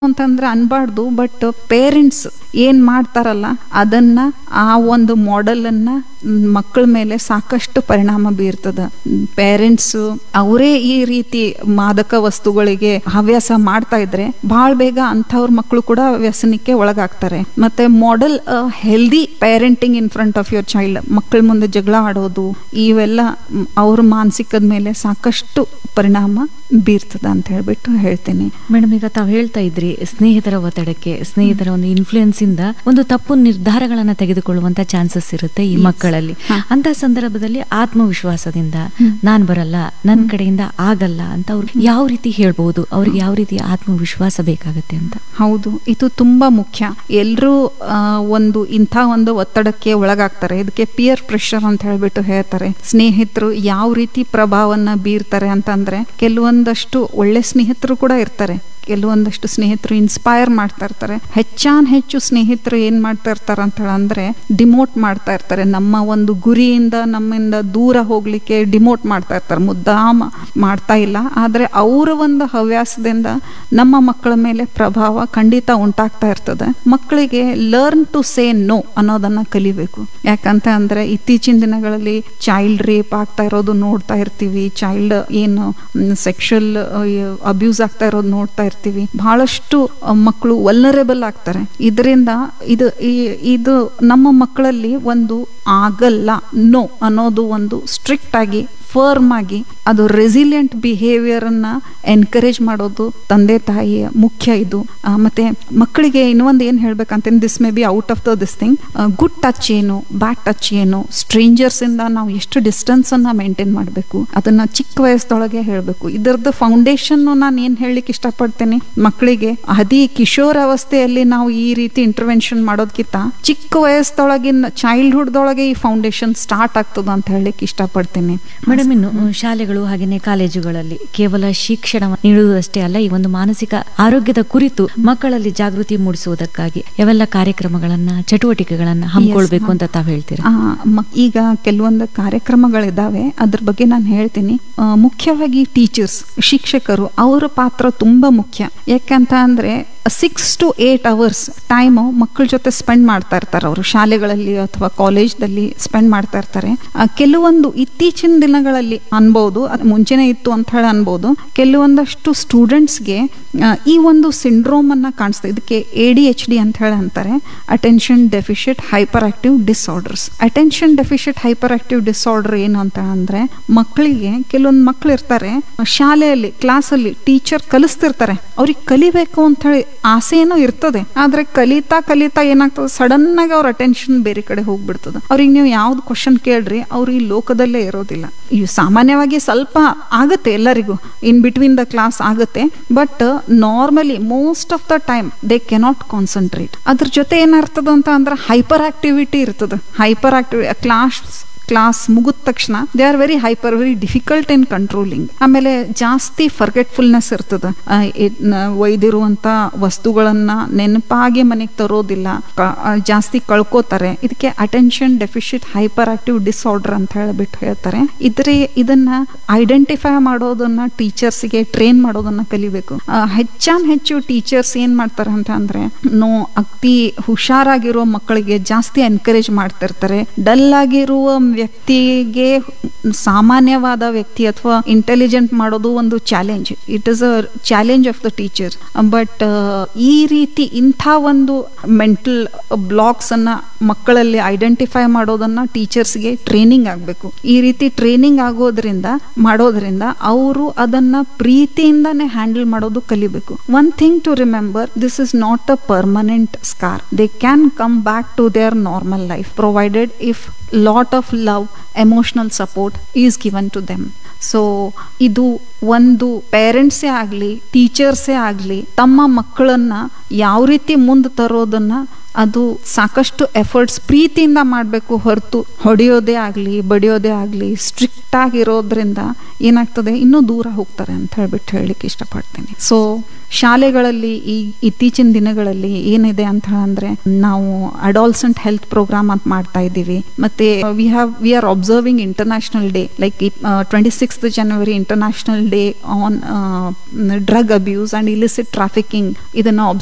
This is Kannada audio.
ಅಂತಂದ್ರೆ ಅನ್ಬಾರ್ದು ಬಟ್ ಪೇರೆಂಟ್ಸ್ ಏನ್ ಮಾಡ್ತಾರಲ್ಲ ಅದನ್ನ ಆ ಒಂದು ಮಾಡೆಲ್ ಅನ್ನ ಮಕ್ಕಳ ಮೇಲೆ ಸಾಕಷ್ಟು ಪರಿಣಾಮ ಬೀರ್ತದ ಪೇರೆಂಟ್ಸ್ ಅವರೇ ಈ ರೀತಿ ಮಾದಕ ವಸ್ತುಗಳಿಗೆ ಹವ್ಯಾಸ ಮಾಡ್ತಾ ಇದ್ರೆ ಬಹಳ ಬೇಗ ಅಂಥವ್ರ ಮಕ್ಕಳು ಕೂಡ ವ್ಯಸನಕ್ಕೆ ಒಳಗಾಗ್ತಾರೆ ಮತ್ತೆ model healthy parenting in front of your child ಮಕ್ಕಳ ಮುಂದೆ ಜಗಳ ಆಡೋದು ಇವೆಲ್ಲ ಮ್, ಅವ್ರ ಮಾನಸಿಕದ ಮೇಲೆ ಸಾಕಷ್ಟು ಪರಿಣಾಮ ಬೀರ್ತದ ಅಂತ ಹೇಳ್ಬಿಟ್ಟು ಹೇಳ್ತೀನಿ ಮೇಡಮ್ ಈಗ ತಾವು ಹೇಳ್ತಾ ಇದ್ರಿ ಸ್ನೇಹಿತರ ಒತ್ತಡಕ್ಕೆ ಸ್ನೇಹಿತರ ಒಂದು ಇನ್ಫ್ಲೂಯೆನ್ಸ್ ಇಂದ ಒಂದು ತಪ್ಪು ನಿರ್ಧಾರಗಳನ್ನ ತೆಗೆದುಕೊಳ್ಳುವಂತ ಚಾನ್ಸಸ್ ಇರುತ್ತೆ ಈ ಮಕ್ಕಳಲ್ಲಿ ಅಂತ ಸಂದರ್ಭದಲ್ಲಿ ಆತ್ಮವಿಶ್ವಾಸದಿಂದ ನಾನ್ ಬರಲ್ಲ ನನ್ನ ಕಡೆಯಿಂದ ಆಗಲ್ಲ ಅಂತ ಅವ್ರು ಯಾವ ರೀತಿ ಹೇಳ್ಬಹುದು ಅವ್ರಿಗೆ ಯಾವ ರೀತಿ ಆತ್ಮವಿಶ್ವಾಸ ಬೇಕಾಗತ್ತೆ ಅಂತ ಹೌದು ಇದು ತುಂಬಾ ಮುಖ್ಯ ಎಲ್ಲರೂ ಒಂದು ಇಂಥ ಒಂದು ಒತ್ತಡಕ್ಕೆ ಒಳಗಾಗ್ತಾರೆ ಇದಕ್ಕೆ ಪಿಯರ್ ಪ್ರೆಷರ್ ಅಂತ ಹೇಳ್ಬಿಟ್ಟು ಹೇಳ್ತಾರೆ ಸ್ನೇಹಿತರು ಯಾವ ರೀತಿ ಪ್ರಭಾವನ್ನ ಬೀರ್ತಾರೆ ಅಂತಂದ್ರೆ ಕೆಲವೊಂದಷ್ಟು ಒಳ್ಳೆ ಸ್ನೇಹಿತರು ಕೂಡ ಇರ್ತಾರೆ ಕೆಲವೊಂದಷ್ಟು ಸ್ನೇಹಿತರು ಇನ್ಸ್ಪೈರ್ ಮಾಡ್ತಾ ಇರ್ತಾರೆ ಹೆಚ್ಚಾನ್ ಹೆಚ್ಚು ಸ್ನೇಹಿತರು ಏನ್ ಮಾಡ್ತಾ ಇರ್ತಾರೆ ಅಂತ ಅಂದ್ರೆ ಡಿಮೋಟ್ ಮಾಡ್ತಾ ಇರ್ತಾರೆ ನಮ್ಮ ಒಂದು ಗುರಿಯಿಂದ ನಮ್ಮಿಂದ ದೂರ ಹೋಗ್ಲಿಕ್ಕೆ ಡಿಮೋಟ್ ಮಾಡ್ತಾ ಇರ್ತಾರೆ ಮುದ್ದಾಮ ಮಾಡ್ತಾ ಇಲ್ಲ ಆದ್ರೆ ಅವರ ಒಂದು ಹವ್ಯಾಸದಿಂದ ನಮ್ಮ ಮಕ್ಕಳ ಮೇಲೆ ಪ್ರಭಾವ ಖಂಡಿತ ಉಂಟಾಗ್ತಾ ಇರ್ತದೆ ಮಕ್ಕಳಿಗೆ ಲರ್ನ್ ಟು ಸೇ ನೋ ಅನ್ನೋದನ್ನ ಕಲಿಬೇಕು ಯಾಕಂತ ಅಂದ್ರೆ ಇತ್ತೀಚಿನ ದಿನಗಳಲ್ಲಿ ಚೈಲ್ಡ್ ರೇಪ್ ಆಗ್ತಾ ಇರೋದು ನೋಡ್ತಾ ಇರ್ತೀವಿ ಚೈಲ್ಡ್ ಏನು ಸೆಕ್ಷುವಲ್ ಅಬ್ಯೂಸ್ ಆಗ್ತಾ ಇರೋದು ನೋಡ್ತಾ ಇರ್ತೀವಿ ಬಹಳಷ್ಟು ಮಕ್ಕಳು ವಲ್ನರೇಬಲ್ ಆಗ್ತಾರೆ ಇದರಿಂದ ಇದು ಈ- ಇದು ನಮ್ಮ ಮಕ್ಕಳಲ್ಲಿ ಒಂದು ಆಗಲ್ಲ ನೋ ಅನ್ನೋದು ಒಂದು ಸ್ಟ್ರಿಕ್ಟ್ ಆಗಿ ಫರ್ಮ್ ಆಗಿ ಅದು ರೆಸಿಲಿಯಂಟ್ ಬಿಹೇವಿಯರ್ ಅನ್ನ ಎನ್ಕರೇಜ್ ಮಾಡೋದು ತಂದೆ ತಾಯಿಯ ಮುಖ್ಯ ಇದು ಆ, ಮತ್ತೆ ಮಕ್ಕಳಿಗೆ ಇನ್ನೊಂದು ಏನ್ ಹೇಳ್ಬೇಕಂತ this may be out of the this thing good touch ಏನು ಬ್ಯಾಡ್ ಟಚ್ ಏನು ಸ್ಟ್ರೇಂಜರ್ಸ್ ಇಂದ ನಾವು ಎಷ್ಟು ಡಿಸ್ಟೆನ್ಸ್ ಅನ್ನ ಮೇಂಟೈನ್ ಮಾಡಬೇಕು ಅದನ್ನ ಚಿಕ್ಕ ವಯಸ್ಸದೊಳಗೆ ಹೇಳಬೇಕು ಇದರದ್ದು ಫೌಂಡೇಶನ್ ನಾನು ಏನ್ ಹೇಳಲಿಕ್ಕೆ ಇಷ್ಟಪಡ್ತೇನೆ ಮಕ್ಕಳಿಗೆ ಅದಿ ಕಿಶೋರ ಅವಸ್ಥೆಯಲ್ಲಿ ನಾವು ಈ ರೀತಿ ಇಂಟರ್ವೆನ್ಷನ್ ಮಾಡೋದಕ್ಕಿಂತ ಚಿಕ್ಕ ವಯಸ್ಸದೊಳಗಿನ ಚೈಲ್ಡ್ಹುಡ್ದೊಳಗೆ ಈ ಫೌಂಡೇಶನ್ ಸ್ಟಾರ್ಟ್ ಆಗ್ತದ ಅಂತ ಹೇಳಲಿಕ್ಕೆ ಇಷ್ಟಪಡ್ತೀನಿ ಮೇಡಮ್ ಇನ್ನು ಶಾಲೆಗಳು ಹಾಗೇನೆ ಕಾಲೇಜುಗಳಲ್ಲಿ ಕೇವಲ ಶಿಕ್ಷಣ ನೀಡುವುದಷ್ಟೇ ಅಲ್ಲ ಈ ಒಂದು ಮಾನಸಿಕ ಆರೋಗ್ಯದ ಕುರಿತು ಮಕ್ಕಳಲ್ಲಿ ಜಾಗೃತಿ ಮೂಡಿಸುವುದಕ್ಕಾಗಿ ಯಾವೆಲ್ಲ ಕಾರ್ಯಕ್ರಮಗಳನ್ನ ಚಟುವಟಿಕೆಗಳನ್ನ ಹಮ್ಮಿಕೊಳ್ಬೇಕು ಅಂತ ತಾವು ಹೇಳ್ತೀರಾ ಆ, ಮ- ಈಗ ಕೆಲವೊಂದು ಕಾರ್ಯಕ್ರಮಗಳಿದಾವೆ ಅದ್ರ ಬಗ್ಗೆ ನಾನು ಹೇಳ್ತೀನಿ ಆ, ಮುಖ್ಯವಾಗಿ ಟೀಚರ್ಸ್ ಶಿಕ್ಷಕರು ಅವರ ಪಾತ್ರ ತುಂಬಾ ಮುಖ್ಯ ಯಾಕಂತ ಅಂದ್ರೆ six to eight hours time ಮಕ್ಕಳ ಜೊತೆ ಸ್ಪೆಂಡ್ ಮಾಡ್ತಾ ಇರ್ತಾರೆ ಅವರು ಶಾಲೆಗಳಲ್ಲಿ ಅಥವಾ ಕಾಲೇಜ್ದಲ್ಲಿ ಸ್ಪೆಂಡ್ ಮಾಡ್ತಾ ಇರ್ತಾರೆ ಆ, ಕೆಲವೊಂದು ಇತ್ತೀಚಿನ ದಿನಗಳಲ್ಲಿ ಅನ್ಬೋದು ಅದು ಮುಂಚೆನೇ ಇತ್ತು ಅಂತ ಹೇಳಿ ಅನ್ಬೋದು ಕೆಲವೊಂದಷ್ಟು ಸ್ಟೂಡೆಂಟ್ಸ್ಗೆ ಈ ಒಂದು ಸಿಂಡ್ರೋಮ್ ಅನ್ನ ಕಾಣಿಸ್ತಾ ಇದಕ್ಕೆ ಎ ಡಿ ಎಚ್ ಡಿ ಅಂತ ಹೇಳಿ ಅಂತಾರೆ attention deficit hyper active disorders attention deficit hyper active disorder ಏನು ಅಂತ ಅಂದ್ರೆ ಮಕ್ಕಳಿಗೆ ಕೆಲವೊಂದು ಮಕ್ಕಳು ಇರ್ತಾರೆ ಶಾಲೆಯಲ್ಲಿ ಕ್ಲಾಸಲ್ಲಿ ಟೀಚರ್ ಕಲಿಸ್ತಿರ್ತಾರೆ ಅವ್ರಿಗೆ ಕಲಿಬೇಕು ಅಂತ ಹೇಳಿ ಆಸೆ ಏನೋ ಇರ್ತದೆ ಆದ್ರೆ ಕಲಿತಾ ಕಲಿತಾ ಏನಾಗ್ತದೆ ಸಡನ್ ಆಗಿ ಅವ್ರ ಅಟೆನ್ಷನ್ ಬೇರೆ ಕಡೆ ಹೋಗ್ಬಿಡ್ತದೆ ಅವ್ರಿಗೆ ನೀವು ಯಾವ್ದು ಕ್ವಶನ್ ಕೇಳ್ರಿ ಅವ್ರು ಈ ಲೋಕದಲ್ಲೇ ಇರೋದಿಲ್ಲ ಇವು ಸಾಮಾನ್ಯವಾಗಿ ಸ್ವಲ್ಪ ಆಗುತ್ತೆ ಎಲ್ಲರಿಗೂ ಇನ್ ಬಿಟ್ವೀನ್ ದ ಕ್ಲಾಸ್ ಆಗುತ್ತೆ but normally most of the time they cannot concentrate ಅದ್ರ ಜೊತೆ ಏನಾಗ್ತದ ಅಂತ ಅಂದ್ರೆ ಹೈಪರ್ ಆಕ್ಟಿವಿಟಿ ಇರ್ತದೆ ಹೈಪರ್ ಆಕ್ಟಿವಿ ಕ್ಲಾಸ್ ಕ್ಲಾಸ್ ಮುಗಿದ ತಕ್ಷಣ they are very hyper very difficult in controlling ಆಮೇಲೆ ಜಾಸ್ತಿ ಫರ್ಗೆಟ್ಫುಲ್ನೆಸ್ ಇರ್ತದೆ ಆ, ಇದ್ ನ- ಒಯ್ದಿರುವಂತ ವಸ್ತುಗಳನ್ನ ನೆನಪಾಗಿ ಮನೆಗೆ ತರೋದಿಲ್ಲ ಕ- ಆ, ಜಾಸ್ತಿ ಕಳ್ಕೋತಾರೆ ಇದಕ್ಕೆ attention deficit hyper active disorder ಅಂತ ಹೇಳ್ಬಿಟ್ಟು ಹೇಳ್ತಾರೆ ಇದ್ರೆ ಇದನ್ನ ಐಡೆಂಟಿಫೈ ಮಾಡೋದನ್ನ ಟೀಚರ್ಸ್ಗೆ ಟ್ರೈನ್ ಮಾಡೋದನ್ನ ಕಲಿಬೇಕು ಆ, ಹೆಚ್ಚಾನ್ ಹೆಚ್ಚು ಟೀಚರ್ಸ್ ಏನ್ ಮಾಡ್ತಾರೆ ಅಂತ ಅಂದ್ರೆ ನೋ ಅತಿ ಹುಷಾರಾಗಿರೋ ಮಕ್ಕಳಿಗೆ ಜಾಸ್ತಿ ಎನ್ಕರೇಜ್ ಮಾಡ್ತಿರ್ತಾರೆ ಡಲ್ ಆಗಿರುವ ವ್ಯಕ್ತಿಗೆ ಸಾಮಾನ್ಯವಾದ ವ್ಯಕ್ತಿ ಅಥವಾ ಇಂಟೆಲಿಜೆಂಟ್ ಮಾಡೋದು ಒಂದು challenge it is a challenge of the teacher but ಈ ರೀತಿ ಇಂಥ ಒಂದು ಮೆಂಟಲ್ ಬ್ಲಾಕ್ಸ್ ಅನ್ನ ಮಕ್ಕಳಲ್ಲಿ ಐಡೆಂಟಿಫೈ ಮಾಡೋದನ್ನ ಟೀಚರ್ಸ್ಗೆ ಟ್ರೈನಿಂಗ್ ಆಗಬೇಕು ಈ ರೀತಿ ಟ್ರೈನಿಂಗ್ ಆಗೋದ್ರಿಂದ ಮಾಡೋದ್ರಿಂದ ಅವರು ಅದನ್ನ ಪ್ರೀತಿಯಿಂದಾನೇ ಹ್ಯಾಂಡಲ್ ಮಾಡೋದು ಕಲಿಬೇಕು one thing to remember this is not a permanent scar they can come back to their normal life provided if lot of love emotional support is given to them so ಇದು ಒಂದು ಪೇರೆಂಟ್ಸೇ ಆಗಲಿ ಟೀಚರ್ಸೇ ಆಗಲಿ ತಮ್ಮ ಮಕ್ಕಳನ್ನ ಯಾವ ರೀತಿ ಮುಂದೆ ತರೋದನ್ನ ಅದು ಸಾಕಷ್ಟು ಎಫರ್ಟ್ಸ್ ಪ್ರೀತಿಯಿಂದ ಮಾಡಬೇಕು ಹೊರತು ಹೊಡೆಯೋದೇ ಆಗಲಿ ಬಡಿಯೋದೇ ಆಗಲಿ ಸ್ಟ್ರಿಕ್ಟ್ ಆಗಿರೋದ್ರಿಂದ ಏನಾಗ್ತದೆ ಇನ್ನೂ ದೂರ ಹೋಗ್ತಾರೆ ಅಂತ ಹೇಳ್ಬಿಟ್ಟು ಹೇಳಲಿಕ್ಕೆ ಇಷ್ಟಪಡ್ತೀನಿ ಸೊ ಶಾಲೆಗಳಲ್ಲಿ ಈ ಇತ್ತೀಚಿನ ದಿನಗಳಲ್ಲಿ ಏನಿದೆ ಅಂತ ಅಂದ್ರೆ ನಾವು ಅಡಾಲ್ಸೆಂಟ್ ಹೆಲ್ತ್ ಪ್ರೋಗ್ರಾಮ್ ಅಂತ ಮಾಡ್ತಾ ಇದ್ದೀವಿ ಮತ್ತೆ we have we are observing international day like twenty sixth January international day on drug abuse and illicit trafficking ಇದನ್ನ